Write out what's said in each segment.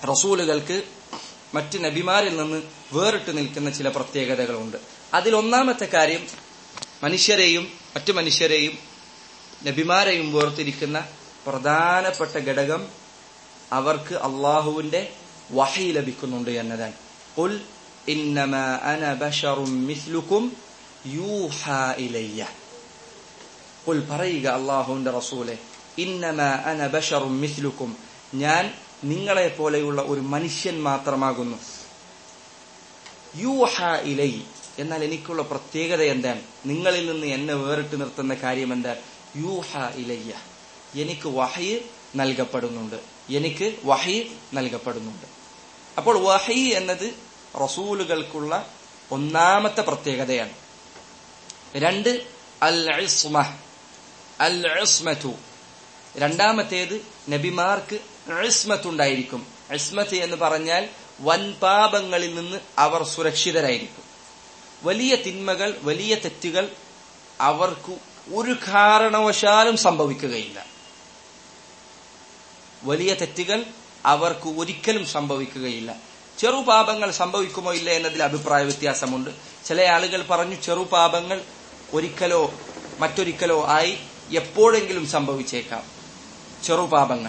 റസൂലുകൾക്ക് മറ്റ് നബിമാരിൽ നിന്ന് വേറിട്ട് നിൽക്കുന്ന ചില പ്രത്യേകതകളുണ്ട് അതിലൊന്നാമത്തെ കാര്യം മനുഷ്യരെയും മറ്റു മനുഷ്യരെയും നബിമാരെയും വേർതിരിക്കുന്ന പ്രധാനപ്പെട്ട ഘടകം അവർക്ക് അള്ളാഹുവിന്റെ വഹി ലഭിക്കുന്നുണ്ട് എന്നതാണ് ഉൽ ഇന്നമ അന ബഷറും മിസ്ലുക്കും യൂഹാ ഇലയ്യ ഉൽ പറയുക അള്ളാഹുവിന്റെ റസൂലെ ഇന്നമ അന ബഷറും മിസ്ലുക്കും ഞാൻ നിങ്ങളെ പോലെയുള്ള ഒരു മനുഷ്യൻ മാത്രമാകുന്നു യൂഹ ഇലൈ എന്നാൽ എനിക്കുള്ള പ്രത്യേകത എന്താണ് നിങ്ങളിൽ നിന്ന് എന്നെ വേറിട്ട് നിർത്തുന്ന കാര്യം എന്താണ് യൂഹ ഇലയ്യ എനിക്ക് വഹി നൽകപ്പെടുന്നുണ്ട് എനിക്ക് വഹി നൽകപ്പെടുന്നുണ്ട് അപ്പോൾ വഹി എന്നത് റസൂലുകൾക്കുള്ള ഒന്നാമത്തെ പ്രത്യേകതയാണ് രണ്ട് അൽ ഇസ്മ അൽ ഇസ്മതു രണ്ടാമത്തേത് നബിമാർക്ക് ഇസ്മത്തുണ്ടായിരിക്കും ഇസ്മത്ത് എന്ന് പറഞ്ഞാൽ വൻപാപങ്ങളിൽ നിന്ന് അവർ സുരക്ഷിതരായിരിക്കും വലിയ തിന്മകൾ വലിയ തെറ്റുകൾ അവർക്ക് ഒരു കാരണവശാലും സംഭവിക്കുകയില്ല വലിയ തെറ്റുകൾ അവർക്ക് ഒരിക്കലും സംഭവിക്കുകയില്ല ചെറുപാപങ്ങൾ സംഭവിക്കുമോ ഇല്ല എന്നതിൽ അഭിപ്രായ വ്യത്യാസമുണ്ട് ചില ആളുകൾ പറഞ്ഞു ചെറുപാപങ്ങൾ ഒരിക്കലോ മറ്റൊരിക്കലോ ആയി എപ്പോഴെങ്കിലും സംഭവിച്ചേക്കാം ചെറുപാപങ്ങൾ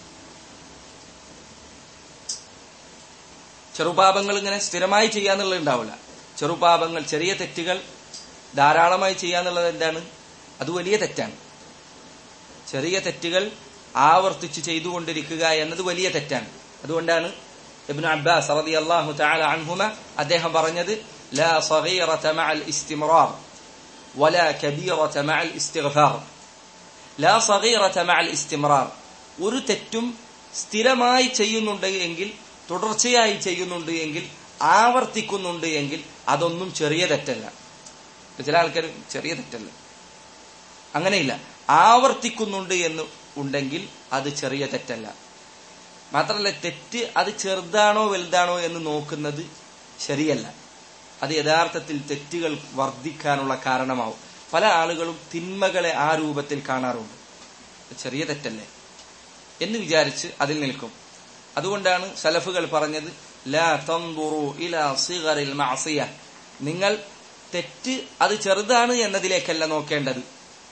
ചെറുപാപങ്ങൾ ഇങ്ങനെ സ്ഥിരമായി ചെയ്യാന്നുള്ളത് ഉണ്ടാവില്ല ചെറുപാപങ്ങൾ ചെറിയ തെറ്റുകൾ ധാരാളമായി ചെയ്യാന്നുള്ളത് എന്താണ് അത് വലിയ തെറ്റാണ് ചെറിയ തെറ്റുകൾ ആവർത്തിച്ച് ചെയ്തുകൊണ്ടിരിക്കുക എന്നത് വലിയ തെറ്റാണ് അതുകൊണ്ടാണ് ഇബ്നു അബ്ബാസ് റളിയല്ലാഹു തആല അൻഹുമ അദ്ദേഹം പറഞ്ഞത് ലാ സഗീറത മഅൽ ഇസ്തിംറാർ വലാ കബീറത മഅൽ ഇസ്തിഗ്ഫാർ ലാ സഗീറത മഅൽ ഇസ്തിംറാർ ഒരു തെറ്റും സ്ഥിരമായി ചെയ്യുന്നുണ്ട് എങ്കിൽ തുടർച്ചയായി ചെയ്യുന്നുണ്ട് എങ്കിൽ ആവർത്തിക്കുന്നുണ്ട് എങ്കിൽ അതൊന്നും ചെറിയ തെറ്റല്ല ചില ആൾക്കാർ ചെറിയ തെറ്റല്ല അങ്ങനെയില്ല ആവർത്തിക്കുന്നുണ്ട് എന്ന് ഉണ്ടെങ്കിൽ അത് ചെറിയ തെറ്റല്ല മാത്രമല്ല തെറ്റ് അത് ചെറുതാണോ വലുതാണോ എന്ന് നോക്കുന്നത് ശരിയല്ല അത് യഥാർത്ഥത്തിൽ തെറ്റുകൾ വർദ്ധിക്കാനുള്ള കാരണമാവും പല ആളുകളും തിന്മകളെ ആ രൂപത്തിൽ കാണാറുണ്ട് ചെറിയ തെറ്റല്ലേ എന്ന് വിചാരിച്ച് അതിൽ നിൽക്കും അതുകൊണ്ടാണ് സലഫുകൾ പറഞ്ഞത് ലാ തന്ദുറു ഇലാ സിഗറിൽ മഅസിയ നിങ്ങൾ തെറ്റ് അത് ചെറുതാണ് എന്നതിലേക്കല്ല നോക്കേണ്ടത്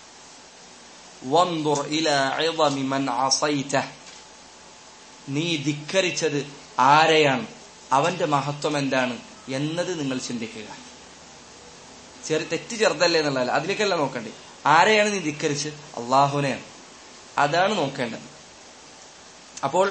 വന്ദുർ ഇലാ ഇളമി മൻ അസൈത നീ ധിക്കരിച്ചത് ആരെയാണ് അവന്റെ മഹത്വം എന്താണ് എന്നത് നിങ്ങൾ ചിന്തിക്കുക ചെറു തെറ്റ് ചെറുതല്ലേ എന്നുള്ളതല്ല അതിലേക്കല്ല നോക്കണ്ടേ ആരെയാണ് നീ ധിക്കരിച്ച് അള്ളാഹുനെയാണ് അതാണ് നോക്കേണ്ടത് അപ്പോൾ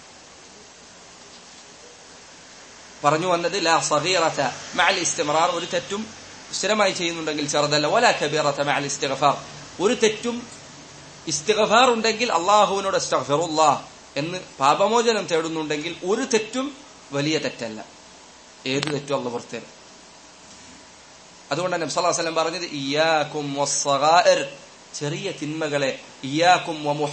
പറഞ്ഞു വന്നത് ലാ സഗീറത മഅൽ ഇസ്തിമറാർ ഒരു തെറ്റും സ്ഥിരമായി ചെയ്യുന്നുണ്ടെങ്കിൽ ചെറുതല്ല വലാ കബീറത മഅൽ ഇസ്തിഗ്ഫാർ ഒരു തെറ്റും ഇസ്തിഗ്ഫാർ ഉണ്ടെങ്കിൽ അള്ളാഹുവിനോട് അസ്തഗ്ഫിറുല്ലാഹ് എന്ന് പാപമോചനം തേടുന്നുണ്ടെങ്കിൽ ഒരു തെറ്റും വലിയ തെറ്റല്ല ഏത് തെറ്റും അള്ള പുറത്തേരും അതുകൊണ്ടാണ് നബ്സല്ലാ വസ്ലം പറഞ്ഞത് ഇയാക്കും ചെറിയ തിന്മകളെ ഇയാക്കും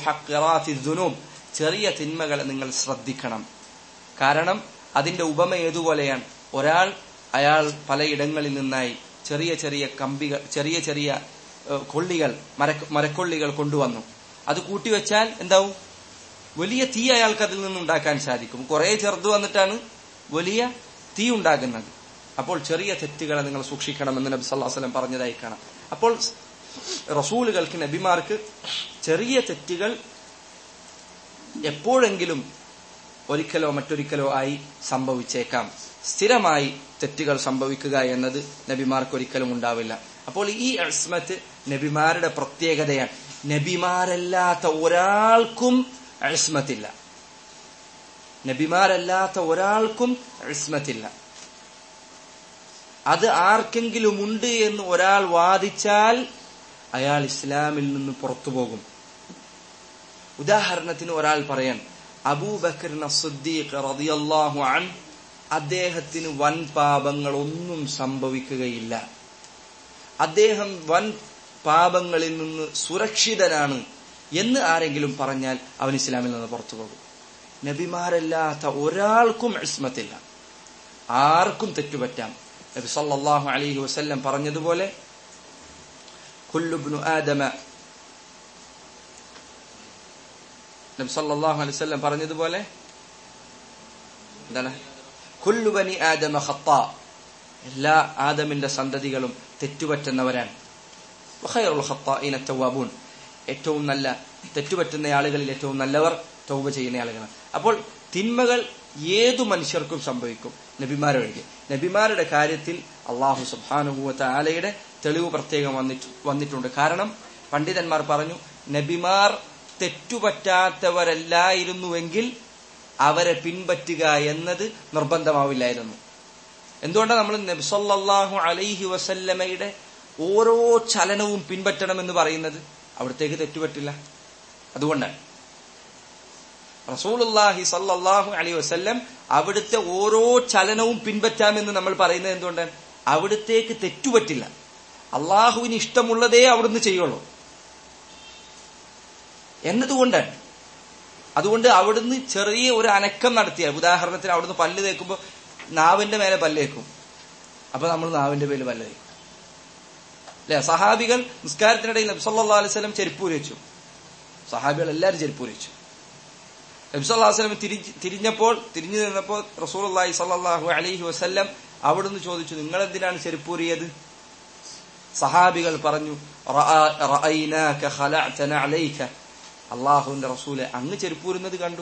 ചെറിയ തിന്മകളെ നിങ്ങൾ ശ്രദ്ധിക്കണം കാരണം അതിന്റെ ഉപമ ഏതുപോലെയാണ് ഒരാൾ അയാൾ പലയിടങ്ങളിൽ നിന്നായി ചെറിയ ചെറിയ കമ്പികൾ ചെറിയ ചെറിയ കൊള്ളികൾ മര മരക്കൊള്ളികൾ കൊണ്ടുവന്നു അത് കൂട്ടിവെച്ചാൽ എന്താവും വലിയ തീ അയാൾക്ക് അതിൽ നിന്നുണ്ടാക്കാൻ സാധിക്കും കുറെ ചെറുത് വന്നിട്ടാണ് വലിയ തീ ഉണ്ടാകുന്നത് അപ്പോൾ ചെറിയ തെറ്റുകളെ നിങ്ങൾ സൂക്ഷിക്കണമെന്ന് നബി സല്ലാ വസ്ലം പറഞ്ഞതായി കാണാം അപ്പോൾ റസൂലുകൾക്ക് നബിമാർക്ക് ചെറിയ തെറ്റുകൾ എപ്പോഴെങ്കിലും ഒരിക്കലോ മറ്റൊരിക്കലോ ആയി സംഭവിച്ചേക്കാം സ്ഥിരമായി തെറ്റുകൾ സംഭവിക്കുക എന്നത് നബിമാർക്ക് ഒരിക്കലും ഉണ്ടാവില്ല അപ്പോൾ ഈ അസ്മത്ത് നബിമാരുടെ പ്രത്യേകതയാണ് നബിമാരല്ലാത്ത ഒരാൾക്കും അസ്മത്തില്ല നബിമാരല്ലാത്ത ഒരാൾക്കും അസ്മത്തില്ല അത് ആർക്കെങ്കിലും ഉണ്ട് എന്ന് ഒരാൾ വാദിച്ചാൽ അയാൾ ഇസ്ലാമിൽ നിന്ന് പുറത്തു പോകും ഉദാഹരണത്തിന് ഒരാൾ പറയാൻ അബൂബക്കർ സിദ്ദീഖ് റളിയല്ലാഹു അൻ അദ്ദേഹത്തിന് വൻ പാപങ്ങൾ ഒന്നും സംഭവിക്കുകയില്ല അദ്ദേഹം വൻ പാപങ്ങളിൽ നിന്ന് സുരക്ഷിതനാണ് എന്ന് ആരെങ്കിലും പറഞ്ഞാൽ അവൻ ഇസ്ലാമിൽ നിന്ന് പുറത്തു പോകും നബിമാരല്ലാത്ത ഒരാൾക്കും ഇസ്മത്തില്ല ആർക്കും തെറ്റുപറ്റാം നബി സല്ലല്ലാഹു അലൈഹി വസല്ലം പറഞ്ഞതുപോലെ കുല്ലുബ്നു ആദമ നബി സല്ലല്ലാഹു അലൈഹി വസല്ലം പറഞ്ഞതുപോലെ എന്താണ് കുല്ലു ബനി ആദമ ഖത്താ എല്ലാ ആദമിന്റെ സന്തതികളും തെറ്റുപറ്റുന്നവരാണ് വഖൈറുൽ ഖത്താഇന തവ്വാബൂൻ ഏറ്റവും നല്ല തെറ്റുപറ്റുന്ന ആളുകളിൽ ഏറ്റവും നല്ലവർ തൗബ ചെയ്യുന്ന ആളുകളാണ് അപ്പോൾ തിന്മകൾ ഏതു മനുഷ്യർക്കും സംഭവിക്കും നബിമാരെ ഒഴികെ നബിമാരുടെ കാര്യത്തിൽ അള്ളാഹു സുബാനുഭൂവത്ത ആലയുടെ തെളിവ് പ്രത്യേകം വന്നിട്ട് വന്നിട്ടുണ്ട് കാരണം പണ്ഡിതന്മാർ പറഞ്ഞു നബിമാർ തെറ്റുപറ്റാത്തവരല്ലായിരുന്നുവെങ്കിൽ അവരെ പിൻപറ്റുക എന്നത് നിർബന്ധമാവില്ലായിരുന്നു എന്തുകൊണ്ടാണ് നമ്മൾ നബ്സല്ലാഹു അലൈഹി വസല്ലമയുടെ ഓരോ ചലനവും പിൻപറ്റണമെന്ന് പറയുന്നത് അവിടത്തേക്ക് തെറ്റുപറ്റില്ല അതുകൊണ്ടാണ് റസൂലുല്ലാഹി സല്ലാഹു അലൈ വസ്ല്ലം അവിടുത്തെ ഓരോ ചലനവും പിൻപറ്റാമെന്ന് നമ്മൾ പറയുന്നത് എന്തുകൊണ്ടാണ് അവിടത്തേക്ക് തെറ്റുപറ്റില്ല അള്ളാഹുവിന് ഇഷ്ടമുള്ളതേ അവിടുന്ന് ചെയ്യുള്ളൂ എന്നതുകൊണ്ടാണ് അതുകൊണ്ട് അവിടുന്ന് ചെറിയ ഒരു അനക്കം നടത്തിയ ഉദാഹരണത്തിന് അവിടുന്ന് പല്ല് തേക്കുമ്പോൾ നാവിന്റെ മേലെ പല്ല് തേക്കും അപ്പൊ നമ്മൾ നാവിന്റെ മേലെ പല്ല് തേക്കും അല്ലെ സഹാബികൾ നിസ്കാരത്തിനിടയിൽ നബ്സല്ലാ അലൈഹി സ്വലം ചെരുപ്പൂരി വെച്ചു സഹാബികൾ എല്ലാവരും ചെരുപ്പൂരി വെച്ചു നബ്സല്ലാ വസ്ലം തിരിഞ്ഞപ്പോൾ തിരിഞ്ഞു നിന്നപ്പോൾ റസൂൽ അള്ളാഹി സല്ലാഹു അലൈഹി വസ്ല്ലം അവിടുന്ന് ചോദിച്ചു നിങ്ങൾ എന്തിനാണ് ചെരുപ്പൂരിയത് സഹാബികൾ പറഞ്ഞു അള്ളാഹുവിന്റെ റസൂലെ അങ്ങ് ചെരുപ്പൂരുന്നത് കണ്ടു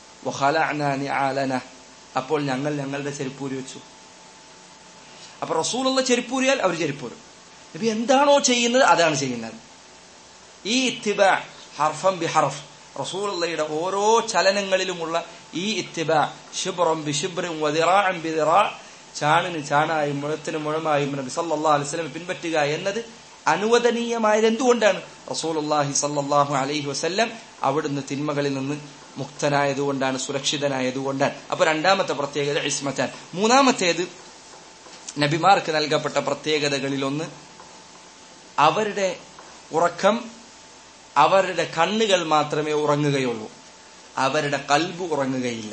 അപ്പോൾ ഞങ്ങൾ ഞങ്ങളുടെ ചെരുപ്പൂരി വെച്ചു അപ്പൊ റസൂലുള്ള ചെരുപ്പൂരിയാൽ അവർ ചെരുപ്പൂരും നബി എന്താണോ ചെയ്യുന്നത് അതാണ് ചെയ്യുന്നത് ഈ ഇത്തിബ ഹർഫം ബി ഹർഫ് റസൂലുള്ളയുടെ ഓരോ ചലനങ്ങളിലുമുള്ള ഈ ഇത്തിബ ഷിബ്റം ബി ഷിബ്റും വദിറാഅം ബി ദിറാ ചാണിന് ചാണായും മുഴത്തിന് മുഴമായും നബി സല്ലല്ലാഹു അലൈഹി വസല്ലം പിൻപറ്റുക എന്നത് അനുവദനീയമായത് എന്തുകൊണ്ടാണ് റസൂലുള്ളാഹി സല്ലല്ലാഹു അലൈഹി വസല്ലം അവിടുന്ന് തിന്മകളിൽ നിന്ന് മുക്തനായതുകൊണ്ടാണ് സുരക്ഷിതനായതുകൊണ്ടാണ് അപ്പൊ രണ്ടാമത്തെ പ്രത്യേകത ഇസ്മത്താൻ മൂന്നാമത്തേത് നബിമാർക്ക് നൽകപ്പെട്ട പ്രത്യേകതകളിലൊന്ന് അവരുടെ ഉറക്കം അവരുടെ കണ്ണുകൾ മാത്രമേ ഉറങ്ങുകയുള്ളൂ അവരുടെ കൽബ് ഉറങ്ങുകയില്ല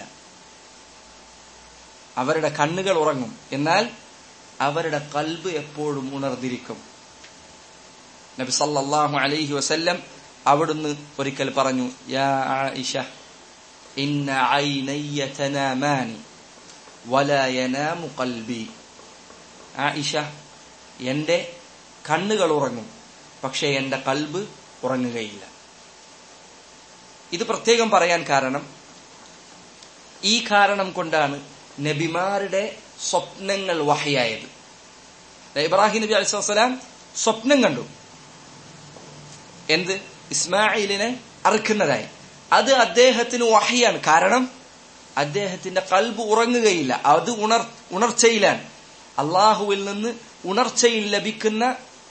അവരുടെ കണ്ണുകൾ ഉറങ്ങും എന്നാൽ അവരുടെ കൽബ് എപ്പോഴും ഉണർന്നിരിക്കും നബി സല്ലല്ലാഹു അലൈഹി വസല്ലം അവിടുന്ന് ഒരിക്കൽ പറഞ്ഞു യാ ആയിഷ ഇന്ന ഐനയ്യ തനാമാനി വലാ യനാമു ഖൽബി ആയിഷ എന്റെ കണ്ണുകൾ ഉറങ്ങും പക്ഷേ എന്റെ കൽബ് ഉറങ്ങുകയില്ല ഇത് പ്രത്യേകം പറയാൻ കാരണം ഈ കാരണം കൊണ്ടാണ് നബിമാരുടെ സ്വപ്നങ്ങൾ വഹയായത് ഇബ്രാഹിം നബി അലിസ്വലാം സ്വപ്നം കണ്ടു എന്ത് ഇസ്മായിലിനെ അറുക്കുന്നതായി അത് അദ്ദേഹത്തിന് വഹയാണ് കാരണം അദ്ദേഹത്തിന്റെ കൽബ് ഉറങ്ങുകയില്ല അത് ഉണർ ഉണർച്ചയിലാണ് അള്ളാഹുവിൽ നിന്ന് ഉണർച്ചയിൽ ലഭിക്കുന്ന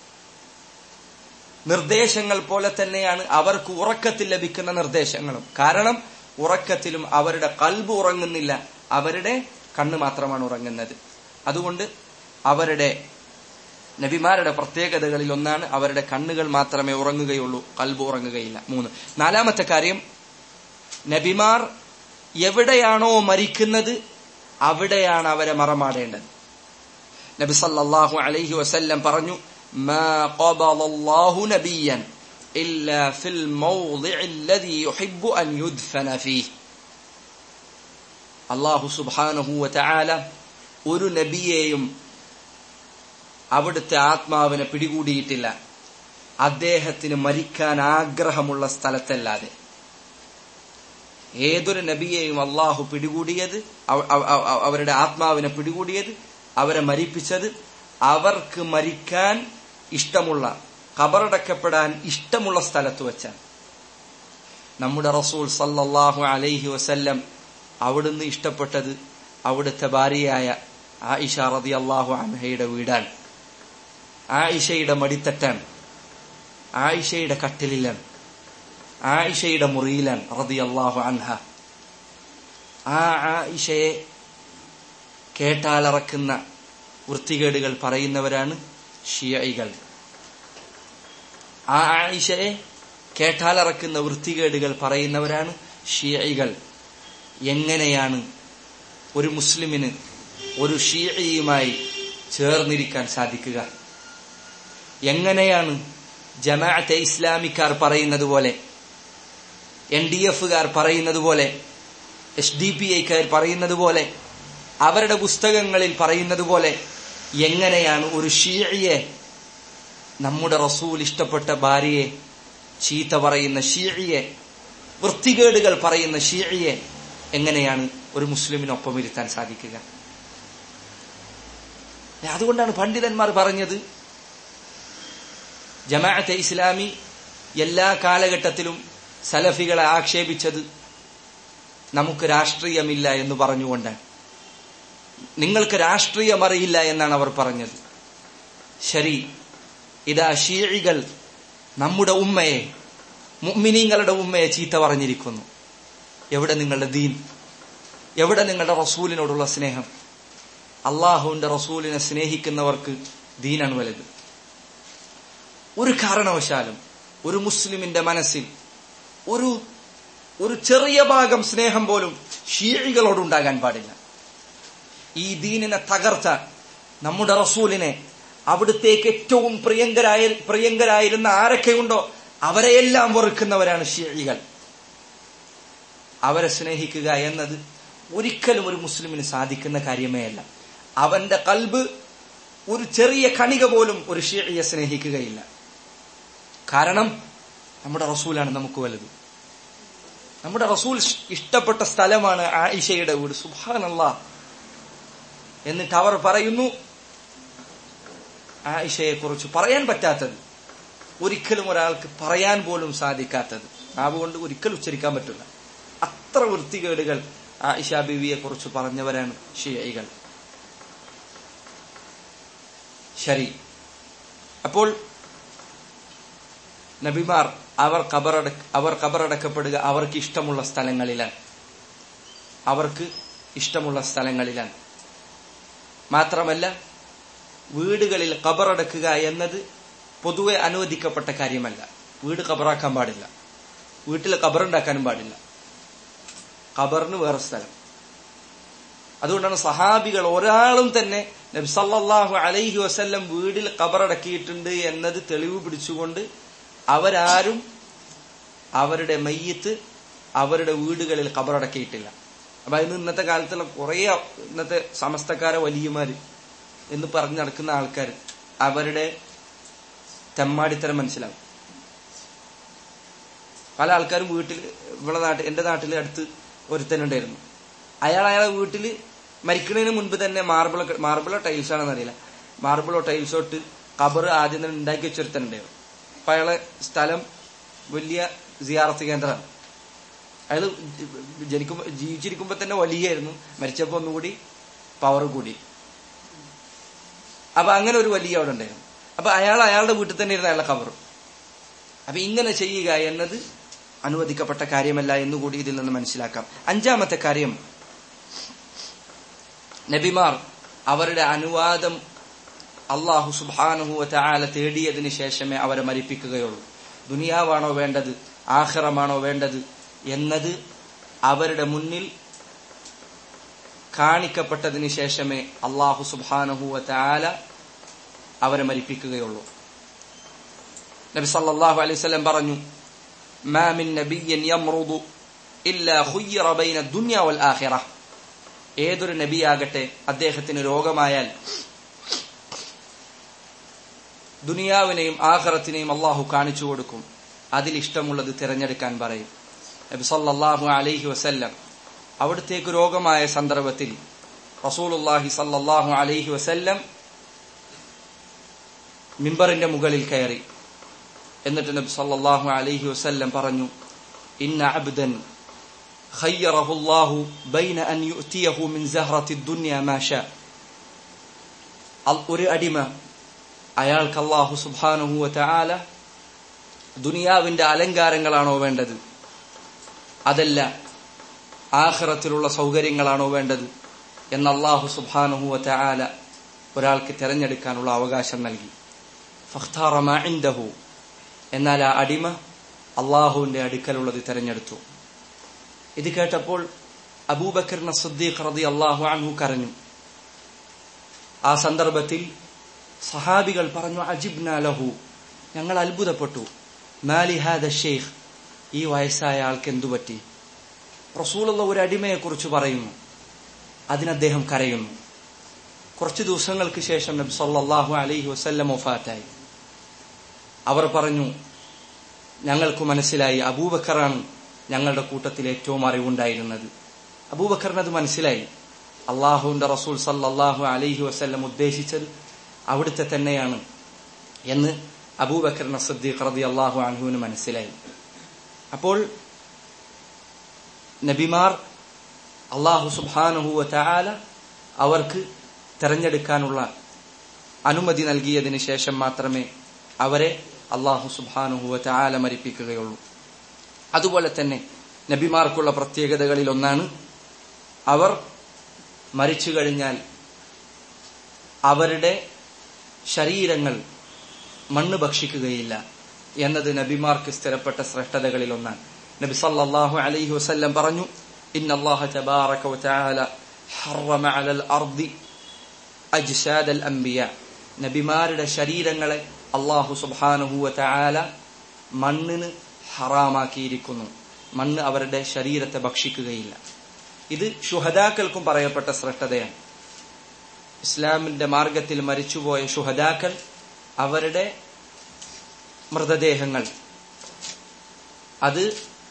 നിർദ്ദേശങ്ങൾ പോലെ തന്നെയാണ് അവർക്ക് ഉറക്കത്തിൽ ലഭിക്കുന്ന നിർദ്ദേശങ്ങളും കാരണം ഉറക്കത്തിലും അവരുടെ കൽബ് ഉറങ്ങുന്നില്ല അവരുടെ കണ്ണ് മാത്രമാണ് ഉറങ്ങുന്നത് അതുകൊണ്ട് അവരുടെ നബിമാരുടെ പ്രത്യേകതകളിൽ ഒന്നാണ് അവരുടെ കണ്ണുകൾ മാത്രമേ ഉറങ്ങുകയുള്ളൂ കൽബ് ഉറങ്ങുകയില്ല മൂന്ന് നാലാമത്തെ കാര്യം നബിമാർ എവിടെയാണോ മരിക്കുന്നത് അവിടെയാണ് അവരെ മറമാടേണ്ടത് നബി സല്ലല്ലാഹു അലൈഹി വസല്ലം പറഞ്ഞു ما قبض الله نبيا إلا في الموضع الذي يحب أن يدفن فيه അള്ളാഹു സുബാനഹു വതആല ഒരു നബിയെയും അവിടുത്തെ ആത്മാവിനെ പിടികൂടിയിട്ടില്ല അദ്ദേഹത്തിന് മരിക്കാൻ ആഗ്രഹമുള്ള സ്ഥലത്തല്ലാതെ ഏതൊരു നബിയെയും അള്ളാഹു പിടികൂടിയത് അവരുടെ ആത്മാവിനെ പിടികൂടിയത് അവരെ മരിപ്പിച്ചത് അവർക്ക് മരിക്കാൻ ഇഷ്ടമുള്ള കബറടക്കപ്പെടാൻ ഇഷ്ടമുള്ള സ്ഥലത്ത് വെച്ചാണ് നമ്മുടെ റസൂൽ സല്ലല്ലാഹു അലൈഹി വസല്ലം അവിടുന്ന് ഇഷ്ടപ്പെട്ടത് അവിടുത്തെ ഭാര്യയായ ആയിഷ റതി അള്ളാഹു അൻഹയുടെ വീടാണ് ആയിഷയുടെ മടിത്തട്ടാണ് ആയിഷയുടെ കട്ടിലിലാണ് ആയിഷയുടെ മുറിയിലാണ് റതി അള്ളാഹു അൻഹ ആ ആയിഷയെ കേട്ടാലറക്കുന്ന വൃത്തികേടുകൾ പറയുന്നവരാണ് ഷിയൈകൾ ആ ആയിഷയെ കേട്ടാലറക്കുന്ന വൃത്തികേടുകൾ പറയുന്നവരാണ് ഷിയൈകൾ എങ്ങനെയാണ് ഒരു മുസ്ലിമിന് ഒരു ഷിയയുമായി ചേർന്നിരിക്കാൻ സാധിക്കുക എങ്ങനെയാണ് ജമാഅത്തെ ഇസ്ലാമിക്കാർ പറയുന്നത് പോലെ എൻ ഡി എഫുകാർ പറയുന്നത് പോലെ എസ് ഡി പി ഐക്കാർ പറയുന്നത് പോലെ അവരുടെ പുസ്തകങ്ങളിൽ പറയുന്നത് പോലെ എങ്ങനെയാണ് ഒരു ഷീഴിയെ നമ്മുടെ റസൂൽ ഇഷ്ടപ്പെട്ട ഭാര്യയെ ചീത്ത പറയുന്ന ഷീഴിയെ വൃത്തികേടുകൾ പറയുന്ന ഷീഴിയെ എങ്ങനെയാണ് ഒരു മുസ്ലിമിനൊപ്പം ഇരുത്താൻ സാധിക്കുക അതുകൊണ്ടാണ് പണ്ഡിതന്മാർ പറഞ്ഞത് ജമാഅത്തെ ഇസ്ലാമി എല്ലാ കാലഘട്ടത്തിലും സലഫികളെ ആക്ഷേപിച്ചത് നമുക്ക് രാഷ്ട്രീയമില്ല എന്ന് പറഞ്ഞുകൊണ്ടാണ് നിങ്ങൾക്ക് രാഷ്ട്രീയം അറിയില്ല എന്നാണ് അവർ പറഞ്ഞത് ശരി ഇതാ ഷീഴികൾ നമ്മുടെ ഉമ്മയെ മുഅ്മിനീങ്ങളുടെ ഉമ്മയെ ചീത്ത പറഞ്ഞിരിക്കുന്നു എവിടെ നിങ്ങളുടെ ദീൻ എവിടെ നിങ്ങളുടെ റസൂലിനോടുള്ള സ്നേഹം അള്ളാഹുവിന്റെ റസൂലിനെ സ്നേഹിക്കുന്നവർക്ക് ദീനാണ് വലുത് ഒരു കാരണവശാലും ഒരു മുസ്ലിമിന്റെ മനസ്സിൽ ഒരു ഒരു ചെറിയ ഭാഗം സ്നേഹം പോലും ഷീഴികളോടുണ്ടാകാൻ പാടില്ല ഈ ദീനിനെ തകർത്ത നമ്മുടെ റസൂലിനെ അവിടുത്തേക്ക് ഏറ്റവും പ്രിയങ്കരായ പ്രിയങ്കരായിരുന്ന ആരൊക്കെയുണ്ടോ അവരെയെല്ലാം വെറുക്കുന്നവരാണ് ഷീഴികൾ അവരെ സ്നേഹിക്കുക എന്നത് ഒരിക്കലും ഒരു മുസ്ലിമിന് സാധിക്കുന്ന കാര്യമേ അല്ല അവന്റെ കൽബ് ഒരു ചെറിയ കണിക പോലും ഒരു ഷീഴിയെ സ്നേഹിക്കുകയില്ല കാരണം നമ്മുടെ റസൂലാണ് നമുക്ക് വലുത് നമ്മുടെ റസൂൽ ഇഷ്ടപ്പെട്ട സ്ഥലമാണ് ആയിഷയുടെ വീട് സുഭാനല്ല എന്നിട്ട് അവർ പറയുന്നു ആയിഷയെ കുറിച്ച് പറയാൻ പറ്റാത്തത് ഒരിക്കലും ഒരാൾക്ക് പറയാൻ പോലും സാധിക്കാത്തത് നാവ് കൊണ്ട് ഒരിക്കലും ഉച്ചരിക്കാൻ പറ്റില്ല അത്ര വൃത്തികേടുകൾ ആയിഷ ബീവിയെ കുറിച്ച് പറഞ്ഞവരാണ് ഷിയൈകൾ ശരി അപ്പോൾ നബിമാർ അവർ കബറട അവർ കബറടക്കപ്പെടുക അവർക്ക് ഇഷ്ടമുള്ള സ്ഥലങ്ങളിലാണ് അവർക്ക് ഇഷ്ടമുള്ള സ്ഥലങ്ങളിലാണ് മാത്രമല്ല വീടുകളിൽ കബറടക്കുക എന്നത് പൊതുവെ അനുവദിക്കപ്പെട്ട കാര്യമല്ല വീട് കബറാക്കാൻ പാടില്ല വീട്ടിൽ കബറുണ്ടാക്കാനും പാടില്ല ഖബറിന് വേറെ സ്ഥലം അതുകൊണ്ടാണ് സഹാബികൾ ഒരാളും തന്നെ നബ്സല്ലാഹു അലൈഹി വസല്ലം വീടിൽ ഖബറടക്കിയിട്ടുണ്ട് എന്നത് തെളിവ് പിടിച്ചുകൊണ്ട് അവരാരും അവരുടെ മയ്യത്ത് അവരുടെ വീടുകളിൽ ഖബറടക്കിയിട്ടില്ല അപ്പൊ അതിന് ഇന്നത്തെ കാലത്തുള്ള കുറെ ഇന്നത്തെ സമസ്തക്കാരെ വലിയമാര് എന്ന് പറഞ്ഞു നടക്കുന്ന ആൾക്കാർ അവരുടെ തെമ്മാടിത്തരം മനസ്സിലാവും പല ആൾക്കാരും വീട്ടിൽ ഇവിടെ നാട്ടിൽ എന്റെ നാട്ടിൽ അടുത്ത് ഒരുത്തനുണ്ടായിരുന്നു അയാൾ അയാളെ വീട്ടിൽ മരിക്കുന്നതിന് മുൻപ് തന്നെ മാർബിളോ മാർബിളോ ടൈൽസ് ആണെന്ന് അറിയില്ല മാർബിളോ ടൈൽസോ ഇട്ട് കബർ ആദ്യം തന്നെ ഉണ്ടാക്കി വെച്ചൊരുത്തനുണ്ടായിരുന്നു അപ്പൊ അയാളെ സ്ഥലം വലിയ സിയാറത്ത് കേന്ദ്രമാണ് അയാൾ ജനിക്കുമ്പോ ജീവിച്ചിരിക്കുമ്പോ തന്നെ വലിയായിരുന്നു മരിച്ചപ്പോ ഒന്നുകൂടി പവർ കൂടി അപ്പൊ അങ്ങനെ ഒരു വലിയ അവിടെ ഉണ്ടായിരുന്നു അപ്പൊ അയാൾ അയാളുടെ വീട്ടിൽ തന്നെ ഇരുന്ന അയാളെ കബറും അപ്പൊ ഇങ്ങനെ ചെയ്യുക എന്നത് അനുവദിക്കപ്പെട്ട കാര്യമല്ല എന്നുകൂടി ഇതിൽ നിന്ന് മനസ്സിലാക്കാം അഞ്ചാമത്തെ കാര്യം നബിമാർ അവരുടെ അനുവാദം അള്ളാഹു സുബാനുഹുവ ആല തേടിയതിനു ശേഷമേ അവരെ മരിപ്പിക്കുകയുള്ളൂ ദുനിയാവാണോ വേണ്ടത് ആഹ്റമാണോ വേണ്ടത് എന്നത് അവരുടെ മുന്നിൽ കാണിക്കപ്പെട്ടതിന് ശേഷമേ അള്ളാഹു സുബാനുഹുവ ആല അവരെ മരിപ്പിക്കുകയുള്ളൂ നബി സല്ലല്ലാഹു അലൈഹി വസല്ലം പറഞ്ഞു മാ മിൻ നബിയ്യൻ യംറുദു ഇല്ലാ ഖുയ്യിറ ബൈന ദുനിയ വൽ ആഖിറ ഏതൊരു നബിയാകട്ടെ അദ്ദേഹത്തിന് രോഗമായാൽ ദുനിയാവിനെയും ആഖിറത്തിനെയും അള്ളാഹു കാണിച്ചു കൊടുക്കും അതിൽ ഇഷ്ടമുള്ളത് തിരഞ്ഞെടുക്കാൻ പറയും നബി സല്ലല്ലാഹു അലൈഹി വസല്ലം അവിടത്തേക്ക് രോഗമായ സന്ദർഭത്തിൽ റസൂലുള്ളാഹി സല്ലല്ലാഹു അലൈഹി വസല്ലം മിമ്പറിന്റെ മുകളിൽ കയറി എന്നിട്ട് നബി സല്ലല്ലാഹു അലൈഹി വസല്ലം പറഞ്ഞു ഇന്ന അബ്ദൻ ഖയ്യറഹു അല്ലാഹു ബൈന അൻ യുഅതിയഹു മിൻ സഹറത്തി ദുനിയ മാ ഷാ ഒരു അടിമ അയാൾക്ക് അല്ലാഹു സുബ്ഹാനഹു വതആല ദുനിയാവിന്റെ അലങ്കാരങ്ങളാണോ വേണ്ടത് അതല്ല ആഖിറത്തിലുള്ള സൗകര്യങ്ങളാണോ വേണ്ടത് എന്ന് അല്ലാഹു സുബ്ഹാനഹു വതആല ഒരാൾക്ക് തിരഞ്ഞെടുക്കാനുള്ള അവകാശം നൽകി ഫഖ്താറ മാ ഇൻദഹു എന്നാൽ ആ അടിമ അള്ളാഹുവിന്റെ അടുക്കലുള്ളത് തെരഞ്ഞെടുത്തു ഇത് കേട്ടപ്പോൾ അബൂബക്കർ സദ്ദീഖ് റതി അള്ളാഹു അൻഹു കരഞ്ഞു ആ സന്ദർഭത്തിൽ സഹാബികൾ പറഞ്ഞു അജിബ്ന ലഹു ഞങ്ങൾ അത്ഭുതപ്പെട്ടു മാലിഹാദ ഷെയ്ഖ് ഈ വയസ്സായ ആൾക്ക് എന്തു പറ്റി റസൂലുള്ള ഒരു അടിമയെ കുറിച്ച് പറയുന്നു അതിന് അദ്ദേഹം കരയുന്നു കുറച്ചു ദിവസങ്ങൾക്ക് ശേഷം നബി സല്ലല്ലാഹു അലൈഹി വസല്ലം ഒഫാത്തായി അവർ പറഞ്ഞു ഞങ്ങൾക്ക് മനസ്സിലായി അബൂബക്കറാണ് ഞങ്ങളുടെ കൂട്ടത്തിൽ ഏറ്റവും അറിവുണ്ടായിരുന്നത് അബൂബക്കറിന് അത് മനസ്സിലായി അള്ളാഹുവിന്റെ റസൂൽ സല്ലല്ലാഹു അലൈഹി വസല്ലം ഉദ്ദേശിച്ചത് അവിടുത്തെ തന്നെയാണ് എന്ന് അബൂബക്കറിന് സദ്ദീഖ് റതി അള്ളാഹു അൻഹുവിന് മനസ്സിലായി അപ്പോൾ നബിമാർ അള്ളാഹു സുബാനുഹുവ തആല അവർക്ക് തെരഞ്ഞെടുക്കാനുള്ള അനുമതി നൽകിയതിന് ശേഷം മാത്രമേ അവരെ അള്ളാഹു സുബാനുഹുവ തആല മരിപ്പിക്കുകയുള്ളൂ അതുപോലെ തന്നെ നബിമാർക്കുള്ള പ്രത്യേകതകളിൽ ഒന്നാണ് അവർ മരിച്ചു കഴിഞ്ഞാൽ അവരുടെ ശരീരങ്ങൾ മണ്ണ് ഭക്ഷിക്കുകയില്ല എന്നത് നബിമാർക്ക് സ്ഥിരപ്പെട്ട ശ്രേഷ്ഠതകളിൽ ഒന്നാണ് നബി സല്ലല്ലാഹു അലൈഹി വസല്ലം പറഞ്ഞു ഇന്ന അല്ലാഹ തബാറക വതആല ഹറമ അലൽ അർദി അജ്സാദൽ അംബിയ നബിമാരുടെ ശരീരങ്ങളെ അള്ളാഹു സുബ്ഹാനഹു വതആല മണ്ണിന് ഹറാമാക്കിയിരിക്കുന്നു മണ്ണ് അവരുടെ ശരീരത്തെ ഭക്ഷിക്കുകയില്ല ഇത് ശുഹദാക്കൾക്കും പറയപ്പെട്ട ശ്രേഷ്ഠതയാണ് ഇസ്ലാമിന്റെ മാർഗത്തിൽ മരിച്ചുപോയ ശുഹദാക്കൾ അവരുടെ മൃതദേഹങ്ങൾ അത്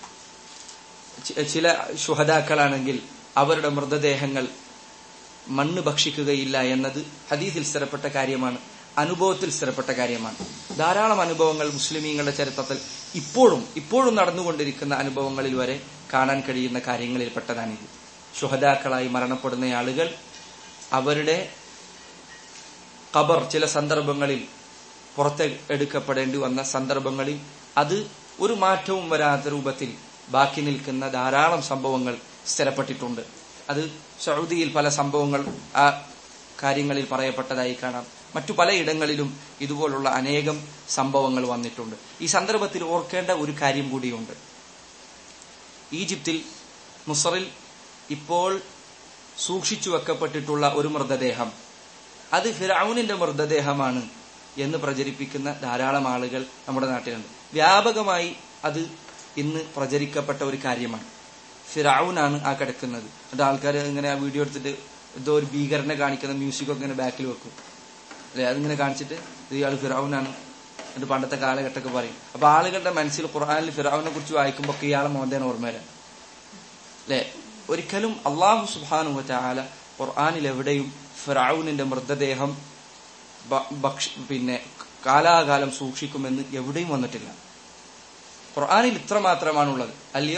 ചില ശുഹദാക്കളാണെങ്കിൽ അവരുടെ മൃതദേഹങ്ങൾ മണ്ണ് ഭക്ഷിക്കുകയില്ല എന്നത് ഹദീസിൽ സ്ഥിരപ്പെട്ട കാര്യമാണ് അനുഭവത്തിൽ സ്ഥിരപ്പെട്ട കാര്യമാണ് ധാരാളം അനുഭവങ്ങൾ മുസ്ലിമീങ്ങളുടെ ചരിത്രത്തിൽ ഇപ്പോഴും ഇപ്പോഴും നടന്നുകൊണ്ടിരിക്കുന്ന അനുഭവങ്ങളിൽ വരെ കാണാൻ കഴിയുന്ന കാര്യങ്ങളിൽപ്പെട്ടതാണിത് ശുഹദാക്കളായി മരണപ്പെടുന്ന ആളുകൾ അവരുടെ ഖബർ ചില സന്ദർഭങ്ങളിൽ പുറത്തെ എടുക്കപ്പെടേണ്ടി വന്ന സന്ദർഭങ്ങളിൽ അത് ഒരു മാറ്റവും വരാത്ത രൂപത്തിൽ ബാക്കി നിൽക്കുന്ന ധാരാളം സംഭവങ്ങൾ സ്ഥിരപ്പെട്ടിട്ടുണ്ട് അത് സൗദിയിൽ പല സംഭവങ്ങൾ ആ കാര്യങ്ങളിൽ പറയപ്പെട്ടതായി കാണാം മറ്റു പലയിടങ്ങളിലും ഇതുപോലുള്ള അനേകം സംഭവങ്ങൾ വന്നിട്ടുണ്ട് ഈ സന്ദർഭത്തിൽ ഓർക്കേണ്ട ഒരു കാര്യം കൂടിയുണ്ട് ഈജിപ്തിൽ മുസറിൽ ഇപ്പോൾ സൂക്ഷിച്ചു വെക്കപ്പെട്ടിട്ടുള്ള ഒരു മൃതദേഹം അത് ഫിറൌനിന്റെ മൃതദേഹമാണ് എന്ന് പ്രചരിപ്പിക്കുന്ന ധാരാളം ആളുകൾ നമ്മുടെ നാട്ടിലുണ്ട് വ്യാപകമായി അത് ഇന്ന് പ്രചരിക്കപ്പെട്ട ഒരു കാര്യമാണ് ഫിറൌനാണ് ആ കിടക്കുന്നത് എന്നിട്ട് ആൾക്കാർ ഇങ്ങനെ ആ വീഡിയോ എടുത്തിട്ട് എന്തോ ഒരു ഭീകരനെ കാണിക്കുന്ന മ്യൂസിക്കൊക്കെ ഇങ്ങനെ ബാക്കിൽ വെക്കും അല്ലെ അതിങ്ങനെ കാണിച്ചിട്ട് ഇത് ഇയാൾ ഫിറൌനാണ് എന്നിട്ട് പണ്ടത്തെ കാലഘട്ടമൊക്കെ പറയും അപ്പൊ ആളുകളുടെ മനസ്സിൽ ഖുർആാനിൽ ഫിറൌനെ കുറിച്ച് വായിക്കുമ്പോൾ ഒക്കെ ഇയാളെ മോന്തേനെ ഓർമ്മ വരാം അല്ലെ ഒരിക്കലും അള്ളാഹു സുബാനു ചാല ഖുർആാനിൽ എവിടെയും ഫിറൌനിന്റെ മൃതദേഹം പിന്നെ കാലാകാലം സൂക്ഷിക്കുമെന്ന് എവിടെയും വന്നിട്ടില്ല ഖുർആാനിൽ ഇത്ര മാത്രമാണുള്ളത്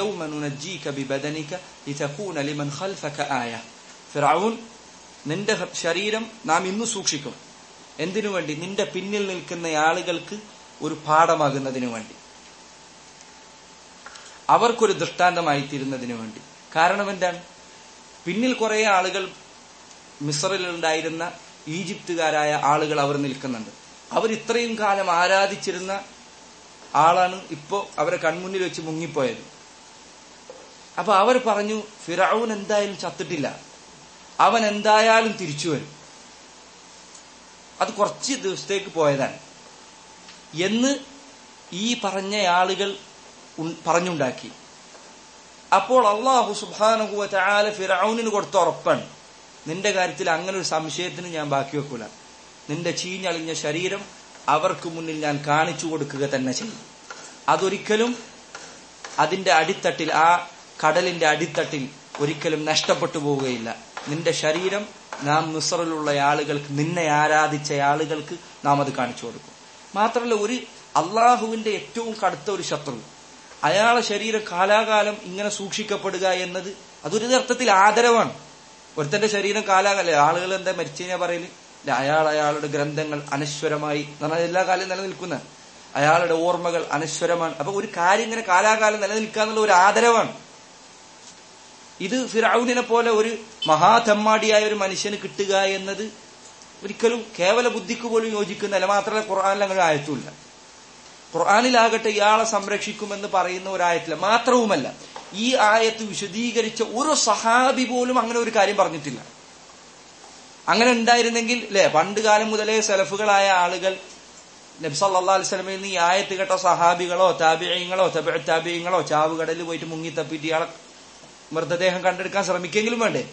ഫിറൌൻ നിന്റെ ശരീരം നാം ഇന്ന് സൂക്ഷിക്കും എന്തിനു വേണ്ടി നിന്റെ പിന്നിൽ നിൽക്കുന്ന ആളുകൾക്ക് ഒരു പാഠമാകുന്നതിനു വേണ്ടി അവർക്കൊരു ദൃഷ്ടാന്തമായി തീരുന്നതിനു വേണ്ടി കാരണം എന്താണ് പിന്നിൽ കുറെ ആളുകൾ മിസറിലുണ്ടായിരുന്ന ഈജിപ്തുകാരായ ആളുകൾ അവർ നിൽക്കുന്നുണ്ട് അവർ ഇത്രയും കാലം ആരാധിച്ചിരുന്ന ആളാണ് ഇപ്പോ അവരെ കൺമുന്നിൽ വെച്ച് മുങ്ങിപ്പോയത് അപ്പൊ അവർ പറഞ്ഞു ഫിറൌൻ എന്തായാലും ചത്തിട്ടില്ല അവൻ എന്തായാലും തിരിച്ചു വരും അത് കുറച്ച് ദിവസത്തേക്ക് പോയതാണ് എന്ന് ഈ പറഞ്ഞ ആളുകൾ പറഞ്ഞുണ്ടാക്കി അപ്പോൾ അള്ളാഹു സുബാനുഹുവ ചാല ഫിറൌനിന് കൊടുത്ത ഉറപ്പാണ് നിന്റെ കാര്യത്തിൽ അങ്ങനെ ഒരു സംശയത്തിന് ഞാൻ ബാക്കി വെക്കൂല നിന്റെ ചീഞ്ഞളിഞ്ഞ ശരീരം അവർക്ക് മുന്നിൽ ഞാൻ കാണിച്ചു കൊടുക്കുക തന്നെ ചെയ്യും അതൊരിക്കലും അതിന്റെ അടിത്തട്ടിൽ ആ കടലിന്റെ അടിത്തട്ടിൽ ഒരിക്കലും നഷ്ടപ്പെട്ടു പോവുകയില്ല നിന്റെ ശരീരം നാം മിസറിലുള്ള ആളുകൾക്ക് നിന്നെ ആരാധിച്ച ആളുകൾക്ക് നാം അത് കാണിച്ചു കൊടുക്കും മാത്രമല്ല ഒരു അള്ളാഹുവിന്റെ ഏറ്റവും കടുത്ത ഒരു ശത്രു അയാളെ ശരീരം കാലാകാലം ഇങ്ങനെ സൂക്ഷിക്കപ്പെടുക എന്നത് അതൊരു അർത്ഥത്തിൽ ആദരവാണ് ഒരുത്തന്റെ ശരീരം കാലാകാലം ആളുകൾ എന്താ മരിച്ചു കഴിഞ്ഞാൽ പറയല് അയാൾ അയാളുടെ ഗ്രന്ഥങ്ങൾ അനശ്വരമായി പറഞ്ഞാൽ എല്ലാ കാലവും നിലനിൽക്കുന്ന അയാളുടെ ഓർമ്മകൾ അനശ്വരമാണ് അപ്പൊ ഒരു കാര്യം ഇങ്ങനെ കാലാകാലം നിലനിൽക്കുക എന്നുള്ള ഒരു ആദരവാണ് ഇത് ഫിറൌനിനെ പോലെ ഒരു മഹാതെമ്മാടിയായ ഒരു മനുഷ്യന് കിട്ടുക എന്നത് ഒരിക്കലും കേവല ബുദ്ധിക്ക് പോലും യോജിക്കുന്നല്ല മാത്രമല്ല ഖുർആാനിൽ അങ്ങനെ ആയത്തുമില്ല ഖുർആാനിലാകട്ടെ ഇയാളെ സംരക്ഷിക്കുമെന്ന് പറയുന്ന ഒരായത്തില്ല മാത്രവുമല്ല ഈ ആയത്ത് വിശദീകരിച്ച ഒരു സഹാബി പോലും അങ്ങനെ ഒരു കാര്യം പറഞ്ഞിട്ടില്ല അങ്ങനെ ഉണ്ടായിരുന്നെങ്കിൽ അല്ലെ പണ്ട് കാലം മുതലേ സെലഫുകളായ ആളുകൾ നബ്സല്ലാ അലിസ്ലമിൽ നിന്ന് ഈ ആയത്ത് കേട്ട സഹാബികളോ താബിയങ്ങളോ താബിയങ്ങളോ ചാവുകടലിൽ പോയിട്ട് മുങ്ങി തപ്പിയിട്ട് ഇയാളെ മൃതദേഹം കണ്ടെടുക്കാൻ ശ്രമിക്കെങ്കിലും വേണ്ടേ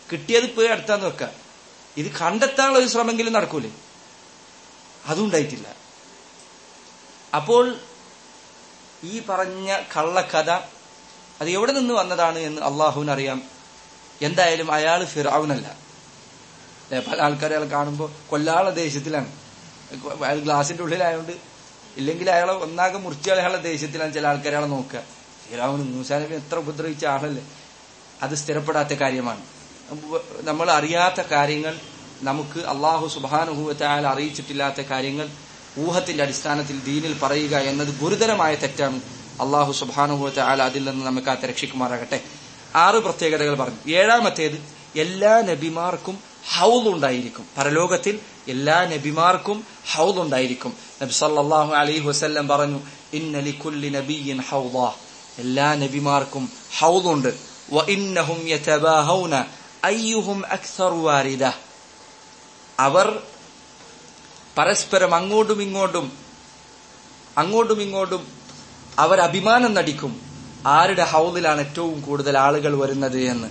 കിട്ടിയത് പോയി അടുത്താന്ന് വെക്ക ഇത് കണ്ടെത്താനുള്ള ഒരു ശ്രമെങ്കിലും നടക്കൂലേ അതും ഉണ്ടായിട്ടില്ല അപ്പോൾ ഈ പറഞ്ഞ കള്ളക്കഥ അത് എവിടെ നിന്ന് വന്നതാണ് എന്ന് അള്ളാഹുവിന് അറിയാം എന്തായാലും അയാൾ ഫിറാവുനല്ല അല്ലെ പല ആൾക്കാരെ അയാൾ കാണുമ്പോൾ കൊല്ലാള ദേശത്തിലാണ് അയാൾ ഗ്ലാസിന്റെ ഉള്ളിലായതുകൊണ്ട് ഇല്ലെങ്കിൽ അയാളെ ഒന്നാകെ മുറിച്ചാൽ അയാളെ ദേശത്തിലാണ് ചില ആൾക്കാരെ അയാളെ നോക്കുക ഫിറാവുന് മൂസാനബി എത്ര ഉപദ്രവിച്ച ആളല്ലേ അത് സ്ഥിരപ്പെടാത്ത കാര്യമാണ് നമ്മൾ അറിയാത്ത കാര്യങ്ങൾ നമുക്ക് അള്ളാഹു സുബാനുഭൂവത്തായാൽ അറിയിച്ചിട്ടില്ലാത്ത കാര്യങ്ങൾ ഊഹത്തിന്റെ അടിസ്ഥാനത്തിൽ ദീനിൽ പറയുക എന്നത് ഗുരുതരമായ തെറ്റാണ് അള്ളാഹു സുബാനുഭൂവത്തായാൽ അതിൽ നിന്ന് നമുക്ക് കാത്ത് രക്ഷിക്കുമാറാകട്ടെ ആറ് പ്രത്യേകതകൾ പറഞ്ഞു ഏഴാമത്തേത് എല്ലാ നബിമാർക്കും ഹൗദ് ഉണ്ടായിരിക്കും പരലോകത്തിൽ എല്ലാ നബിമാർക്കും ഹൗദ് ഉണ്ടായിരിക്കും നബി സല്ലല്ലാഹു അലൈഹി വസല്ലം പറഞ്ഞു ഇന്ന ലികുല്ലി നബിയിൻ ഹൗദ എല്ലാ നബിമാർക്കും ഹൗദ് ഉണ്ട് വ ഇന്നഹും യതബാഹൗന അയ്യുഹും അക്സറു വാരിദ അവർ പരസ്പരം അങ്ങോട്ടും ഇങ്ങോട്ടും അങ്ങോട്ടും ഇങ്ങോട്ടും അവർ അഭിമാനം നടിക്കും ആരുടെ ഹൗദിലാണ് ഏറ്റവും കൂടുതൽ ആളുകൾ വരുന്നത് എന്ന്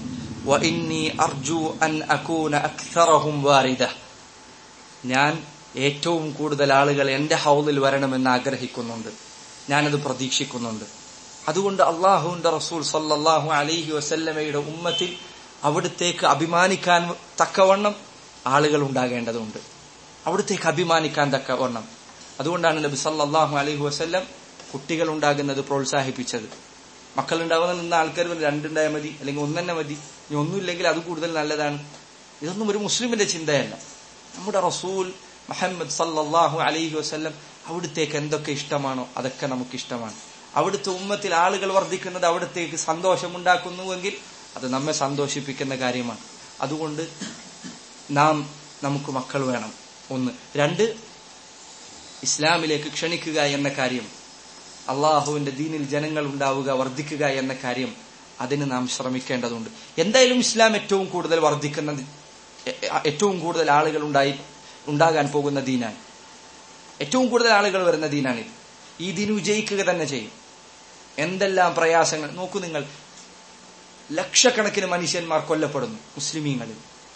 ഞാൻ ഏറ്റവും കൂടുതൽ ആളുകൾ എന്റെ ഹൗദിൽ വരണമെന്ന് ആഗ്രഹിക്കുന്നുണ്ട് ഞാനത് പ്രതീക്ഷിക്കുന്നുണ്ട് അതുകൊണ്ട് അള്ളാഹുവിന്റെ റസൂൽ സല്ലാഹു അലൈഹി വസല്ലമയുടെ ഉമ്മത്തിൽ അവിടത്തേക്ക് അഭിമാനിക്കാൻ തക്കവണ്ണം ആളുകൾ ഉണ്ടാകേണ്ടതുണ്ട് അവിടത്തേക്ക് അഭിമാനിക്കാൻ തക്കവണ്ണം അതുകൊണ്ടാണ് നബി സല്ലാഹു അലൈഹി വസല്ലം കുട്ടികൾ ഉണ്ടാകുന്നത് പ്രോത്സാഹിപ്പിച്ചത് മക്കൾ ഉണ്ടാവുന്ന നിന്ന ആൾക്കാർ രണ്ടുണ്ടായാൽ മതി അല്ലെങ്കിൽ ഒന്നെന്നെ മതി ഇനി ഒന്നുമില്ലെങ്കിൽ അത് കൂടുതൽ നല്ലതാണ് ഇതൊന്നും ഒരു മുസ്ലിമിന്റെ ചിന്തയല്ല നമ്മുടെ റസൂൽ മുഹമ്മദ് സല്ലാഹു അലൈഹി വസ്ല്ലം അവിടുത്തേക്ക് എന്തൊക്കെ ഇഷ്ടമാണോ അതൊക്കെ നമുക്ക് ഇഷ്ടമാണ് അവിടുത്തെ ഉമ്മത്തിൽ ആളുകൾ വർദ്ധിക്കുന്നത് അവിടത്തേക്ക് സന്തോഷമുണ്ടാക്കുന്നുവെങ്കിൽ അത് നമ്മെ സന്തോഷിപ്പിക്കുന്ന കാര്യമാണ് അതുകൊണ്ട് നാം നമുക്ക് മക്കൾ വേണം ഒന്ന് രണ്ട് ഇസ്ലാമിലേക്ക് ക്ഷണിക്കുക എന്ന കാര്യം അള്ളാഹുവിന്റെ ദീനിൽ ജനങ്ങൾ ഉണ്ടാവുക വർദ്ധിക്കുക എന്ന കാര്യം അതിന് നാം ശ്രമിക്കേണ്ടതുണ്ട് എന്തായാലും ഇസ്ലാം ഏറ്റവും കൂടുതൽ വർദ്ധിക്കുന്ന ഏറ്റവും കൂടുതൽ ആളുകൾ ഉണ്ടായി ഉണ്ടാകാൻ പോകുന്ന ദീനാണ് ഏറ്റവും കൂടുതൽ ആളുകൾ വരുന്ന ദീനാണിത് ഈ ദീൻ വിജയിക്കുക തന്നെ ചെയ്യും എന്തെല്ലാം പ്രയാസങ്ങൾ നോക്കൂ നിങ്ങൾ ലക്ഷക്കണക്കിന് മനുഷ്യന്മാർ കൊല്ലപ്പെടുന്നു മുസ്ലിമീങ്ങളിൽ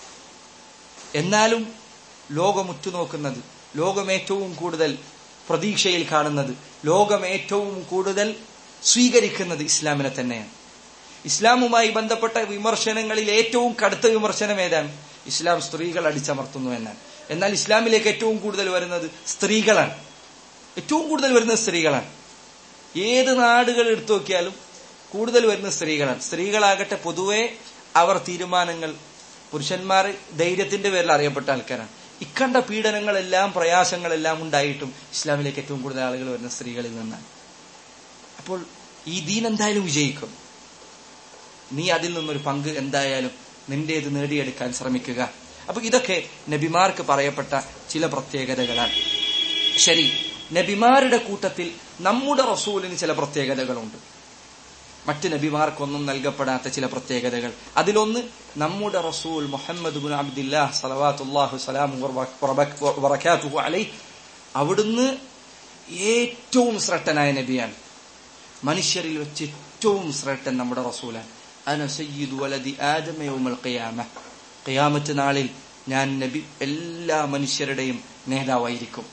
എന്നാലും ലോകം ഉറ്റുനോക്കുന്നത് ലോകം ഏറ്റവും കൂടുതൽ പ്രതീക്ഷയിൽ കാണുന്നത് ലോകം ഏറ്റവും കൂടുതൽ സ്വീകരിക്കുന്നത് ഇസ്ലാമിനെ തന്നെയാണ് ഇസ്ലാമുമായി ബന്ധപ്പെട്ട വിമർശനങ്ങളിൽ ഏറ്റവും കടുത്ത വിമർശനം ഏതാണ് ഇസ്ലാം സ്ത്രീകൾ അടിച്ചമർത്തുന്നു എന്നാണ് എന്നാൽ ഇസ്ലാമിലേക്ക് ഏറ്റവും കൂടുതൽ വരുന്നത് സ്ത്രീകളാണ് ഏറ്റവും കൂടുതൽ വരുന്നത് സ്ത്രീകളാണ് ഏത് നാടുകൾ എടുത്തു നോക്കിയാലും കൂടുതൽ വരുന്ന സ്ത്രീകളാണ് സ്ത്രീകളാകട്ടെ പൊതുവെ അവർ തീരുമാനങ്ങൾ പുരുഷന്മാർ ധൈര്യത്തിന്റെ പേരിൽ അറിയപ്പെട്ട ആൾക്കാരാണ് ഇക്കണ്ട പീഡനങ്ങളെല്ലാം പ്രയാസങ്ങളെല്ലാം ഉണ്ടായിട്ടും ഇസ്ലാമിലേക്ക് ഏറ്റവും കൂടുതൽ ആളുകൾ വരുന്ന സ്ത്രീകളിൽ നിന്നാണ് അപ്പോൾ ഈ ദീൻ എന്തായാലും വിജയിക്കും നീ അതിൽ നിന്നൊരു പങ്ക് എന്തായാലും നിന്റേത് നേടിയെടുക്കാൻ ശ്രമിക്കുക അപ്പൊ ഇതൊക്കെ നബിമാർക്ക് പറയപ്പെട്ട ചില പ്രത്യേകതകളാണ് ശരി നബിമാരുടെ കൂട്ടത്തിൽ നമ്മുടെ റസൂലിന് ചില പ്രത്യേകതകളുണ്ട് മറ്റ് നബിമാർക്കൊന്നും നൽകപ്പെടാത്ത ചില പ്രത്യേകതകൾ അതിലൊന്ന് നമ്മുടെ റസൂൽ മുഹമ്മദ് ബുൻ അബ്ദില്ലാഹ് സലവാത്തുല്ലാഹു സലാമു വറക്കാത്തുഹു അലൈ അവിടുന്ന് ഏറ്റവും ശ്രേഷ്ഠനായ നബിയാണ് മനുഷ്യരിൽ വെച്ച് ഏറ്റവും ശ്രേഷ്ഠൻ നമ്മുടെ റസൂലാണ് അന സയ്യിദ് വലദി ആദമ യൗമൽ ഖിയാമ ഖിയാമത്ത് നാളിൽ ഞാൻ നബി എല്ലാ മനുഷ്യരുടെയും നേതാവായിരിക്കും